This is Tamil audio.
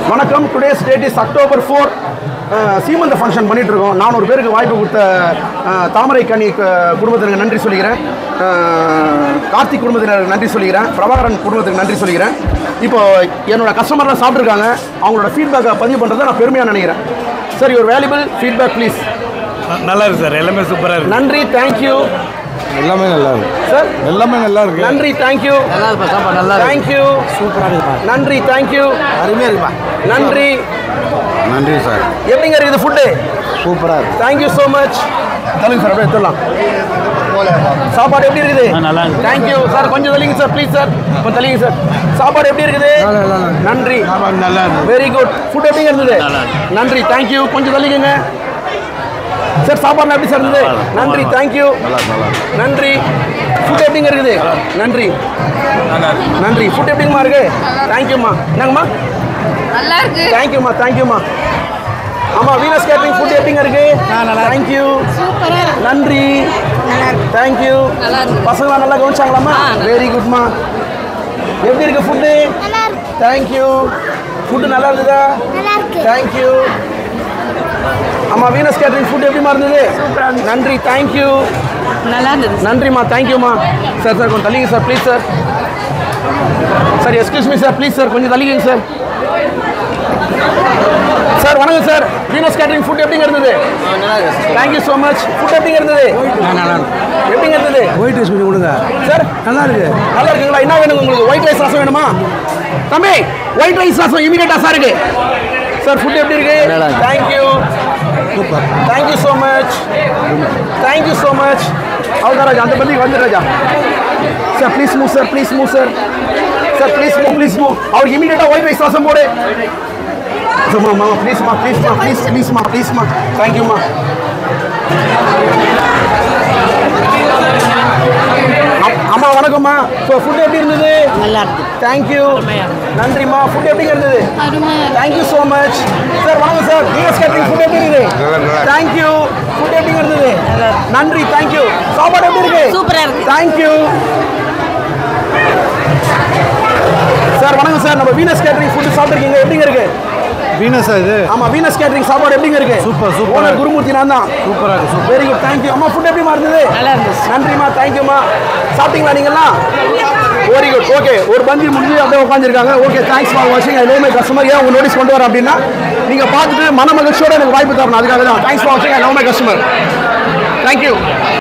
வணக்கம் today's date is October four சீமந்த ஃபங்க்ஷன் பண்ணிட்டு இருக்கோம் நானூறு பேருக்கு வாய்ப்பு கொடுத்த அஹ், தாமரை கனி கு- குடும்பத்தினருக்கு நன்றி சொல்லிக்கிறேன் அஹ், கார்த்திக் குடும்பத்தினருக்கு நன்றி சொல்லிக்கிறேன் பிரபாகரன் குடும்பத்துக்கு நன்றி சொல்லிக்கிறேன் இப்போ என்னோட கஸ்டமர்லாம் சாப்பிட்ருக்காங்க அவங்களோட ஃபீட்பேக்கை பதிவு பண்ணுறதை நான் பெருமையாக நினைக்கிறேன் சார் ஒரு வேல்யூபிள் ஃபீட்பேக் ப்ளீஸ் நல்லா இருக்கு சார் எல்லாமே சூப்பராக இருக்கு நன்றி தேங்க்யூ எல்லாமே நல்லா இருக்கு சார் எல்லாமே நல்லா இருக்கு நன்றி தேங்க்யூ நல்லா இருப்பா சாப்பாடு நல்லா இருக்கு தேங்க்யூ சூப்பராக இருக்குப்பா நன்றி தேங்க்யூ அருமையாக இருக்குப்பா நன்றி நன்றி சார் எப்படிங்க இருக்குது ஃபுட்டு சூப்பராக இருக்கு தேங்க்யூ ஸோ மச் சொல்லுங்க சார் அப்படியே எடுத்துடலாம் சாப்பாடு எப்படி இருக்குது நல்லா இருக்கு. தேங்க்யூ சார் கொஞ்சம் தள்ளிங்க சார் ப்ளீஸ் சார் கொஞ்சம் தள்ளிங்க சார் சாப்பாடு எப்படி இருக்குது நன்றி நல்லா இருக்கு வெரி குட் ஃபுட் எப்படிங்க இருந்தது நன்றி தேங்க்யூ கொஞ்சம் தள்ளிக்கங்க சார் சாப்பாடு எப்படி சார் இருந்தது நன்றி தேங்க்யூ நன்றி ஃபுட் எப்படிங்க இருக்குது நன்றி நன்றி ஃபுட் எப்படிங்கம்மா இருக்கு தேங்க்யூம்மா என்னங்கம்மா நல்லா இருக்கு தேங்க்யூம்மா தேங்க்யூம்மா ஆமா வீனஸ் கேட்டரிங் ஃபுட் எப்படிங்க இருக்கு தேங்க்யூ சூப்பரா இருக்கு நன்றி தேங்க்யூ நல்லா இருக்கு. பசங்களாம் நல்லா கவனிச்சாங்களாம்மா ஆ, நல்லா வெரி குட்மா எப்படி இருக்கு ஃபுட்டு தேங்க்யூ ஃபுட்டு நல்லா இருந்ததா தேங்க்யூ ஆமா வீனஸ் கேட்டரிங் ஃபுட் எப்படிமா இருந்தது நன்றி தேங்க்யூ நல்லா இருந்தது நன்றிம்மா தேங்க்யூம்மா சார் சார் கொஞ்சம் தள்ளிங்க sir please sir sir excuse me sir please sir கொஞ்சம் தள்ளிக்கங்க சார் சார் வணக்கம் சார் வீனஸ் கேட்டரிங் ஃபுட் எப்படிங்க இருந்தது தேங்க்யூ ஸோ மச் ஃபுட் எப்படிங்க இருந்தது எப்படிங்க இருந்தது ஒயிட் ரைஸ் கொஞ்சம் கொடுங்க சார் நல்லா இருக்கு நல்லா இருக்குங்களா என்ன வேணும் உங்களுக்கு ஒயிட் ரைஸ் ரசம் வேணுமா தம்பி ஒயிட் ரைஸ் ரசம் இமீடியட்டா சார் இருக்கு சார் ஃபுட் எப்படி இருக்கு நல்லா இருக்கு. Thank you super thank you so much thank you so much அவ்வளோதான் ராஜா அந்த பந்திக்கு வந்து Raja sir please move sir please move sir sir please move please move அவருக்கு இமீடியட்டாக ஒயிட் ரைஸ் ரசம் போடு சும்மா மாமா ப்ளீஸ்மா ப்ளீஸ்மா ப்ளீஸ் ப்ளீஸ்மா ப்ளீஸ்மா தேங்க்யூம்மா அம்மா வணக்கம்மா ஸோ ஃபுட் எப்படி இருந்தது நல்லா இருக்கு தேங்க்யூ நன்றிம்மா ஃபுட் எப்படிங்க இருந்தது அருமையா தேங்க்யூ ஸோ மச் சார் வணக்கம் சார் பிஎஸ் கேட்டரிங் ஃபுட் எப்படி இருக்குது நல்லா இருக்கு. தேங்க்யூ ஃபுட் எப்படிங்க இருந்தது நன்றி தேங்க்யூ சாப்பாடு எப்படி இருக்கு சூப்பரா இருக்கு. தேங்க்யூ சார் வணக்கம் சார் நம்ம வீனஸ் கேட்டரிங் ஃபுட் சாப்பிட்டுருக்கீங்க எப்படிங்க இருக்கு வீனஸா இது ஆமா வீனஸ் கேட்டரிங் சாப்பாடு எப்படிங்க இருக்கு Super, super. ஓனர் குருமூர்த்தி நான் தான் சூப்பராக இருக்கு சூப்பர் வெரி குட் தேங்க்யூ அம்மா ஃபுட் எப்படிமா இருந்தது நல்லா இருந்துச்சு. நன்றிம்மா தேங்க்யூம்மா சாப்பிட்டீங்களா நீங்களாம் வெரி குட் ஓகே ஒரு பந்தி முடிஞ்சு அப்படியே உட்காந்துருக்காங்க ஓகே தேங்க்ஸ் ஃபார் வாட்சிங் ஐ லோ மை கஸ்டமர் ஏன் உங்க நோட்டீஸ் கொண்டு வரேன் அப்படின்னா நீங்க பார்த்துட்டு மன மகிழ்ச்சியோட எனக்கு வாய்ப்பு தரணும் அதுக்காக தான் தேங்க்ஸ் ஃபார் வாட்சிங் I love my customer thank you